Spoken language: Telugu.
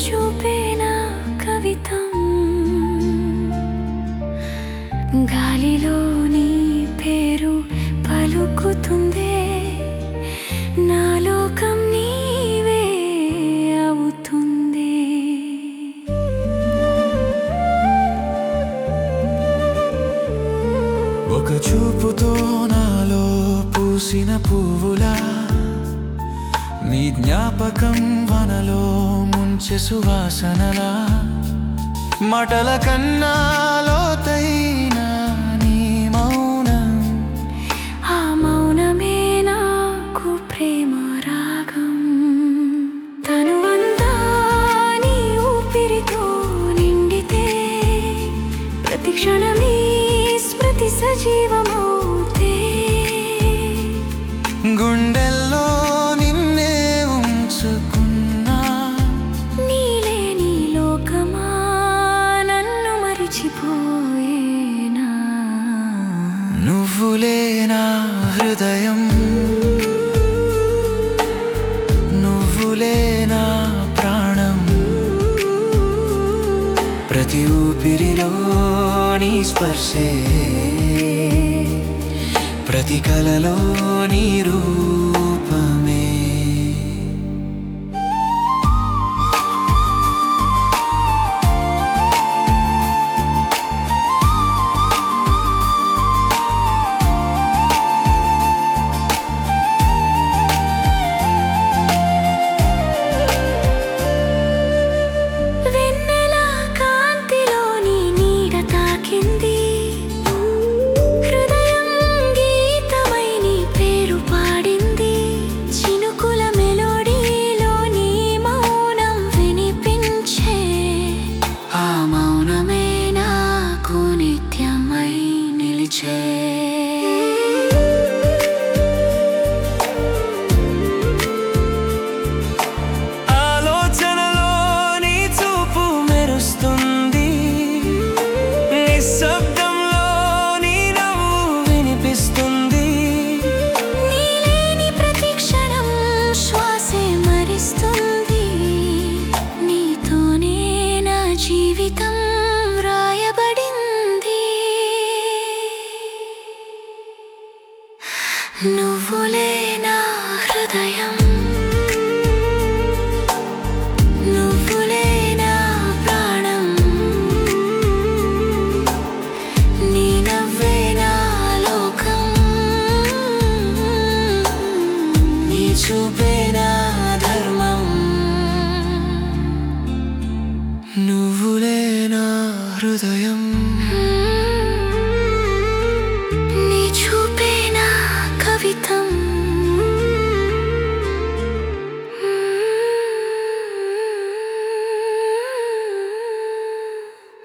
చూపేనా కవితం గాలిలో నీ పేరు పలుకుతుందే నా లోకం నీవే అవుతుంది ఒక చూపుతో నాలో పూసిన పువ్వులా నీ జ్ఞాపకం వనలో ముంచె సువాసనలా మటల కన్నా లోతైన నీ మౌనం ఆ మౌనమే నాకు ప్రేమ రాగం తనువంతా నీ ఊపిరితో నిండితే ప్రతి క్షణమే స్మృతి సజీవమవుతే గుండెల్లో నిన్నే ఉంచుకున్నా నీలే నీ లోకమా నన్ను మరిచిపోయేనా నువ్వులే నా హృదయం నువ్వులే నా ప్రాణం ప్రతి ఊపిరిలో నీ స్పర్శే ప్రతి కలలో నీ రూపమే వెన్నెల కాంతిలోని నీడ తాకింది హృదయం గీతమై నీ పేరు పాడింది చినుకుల మెలోడీలో నీ మౌనం వినిపించే ఆ మౌనమే నాకు నిత్యమై నిలిచే ఆలోచనలో నీ చూపు మెరుస్తుంది నిశ్శబ్దంలో నీ నవ్వు వినిపిస్తుంది నీలేని ప్రతి క్షణం శ్వాసే మరిస్తుంది నీతోనే నా జీవితం